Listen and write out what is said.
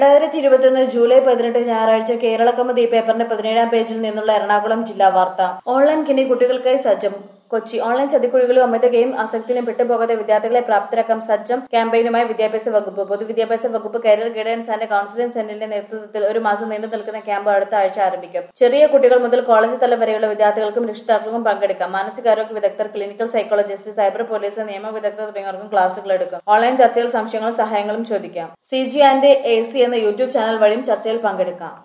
രണ്ടായിരത്തി ഇരുപത്തിയൊന്ന് ജൂലൈ പതിനെട്ട് ഞായറാഴ്ച കേരള കൗമുദി പേപ്പറിന്റെ പതിനേഴാം പേജിൽ നിന്നുള്ള എറണാകുളം ജില്ലാ വാർത്ത ഓൺലൈൻ കിണി കുട്ടികൾക്കായി സജ്ജം കൊച്ചി ഓൺലൈൻ ചതിക്കുഴികളും അമിതകയും ആസക്തിയിലും പെട്ടുപോകാതെ വിദ്യാർത്ഥികളെ പ്രാപ്തരാക്കാൻ സജ്ജം ക്യാമ്പയിനുമായി വിദ്യാഭ്യാസ വകുപ്പ് പൊതുവിദ്യാഭ്യാസ വകുപ്പ് കരിയർ ഗൈഡൻസ് ആൻഡ് കൌൺസിലിംഗ് സെന്ററിന്റെ നേതൃത്വത്തിൽ ഒരു മാസം നീണ്ടു നിൽക്കുന്ന ക്യാമ്പ് അടുത്ത ആഴ്ച ആരംഭിക്കും ചെറിയ കുട്ടികൾ മുതൽ കോളേജ് തലം വരെയുള്ള വിദ്യാർത്ഥികൾക്കും രക്ഷിതാക്കൾക്കും പങ്കെടുക്കാം മാനസികാരോഗ്യ വിദഗ്ധർ ക്ലിനിക്കൽ സൈക്കോളജിസ്റ്റ് സൈബർ പോലീസ് നിയമ വിദഗ്ധർ തുടങ്ങിയവർക്കും ക്ലാസുകൾ എടുക്കും ഓൺലൈൻ ചർച്ചയിൽ സംശയങ്ങളും സഹായങ്ങളും ചോദിക്കാം C G and A C എന്ന യൂട്യൂബ് ചാനൽ വഴിയും ചർച്ചയിൽ പങ്കെടുക്കാം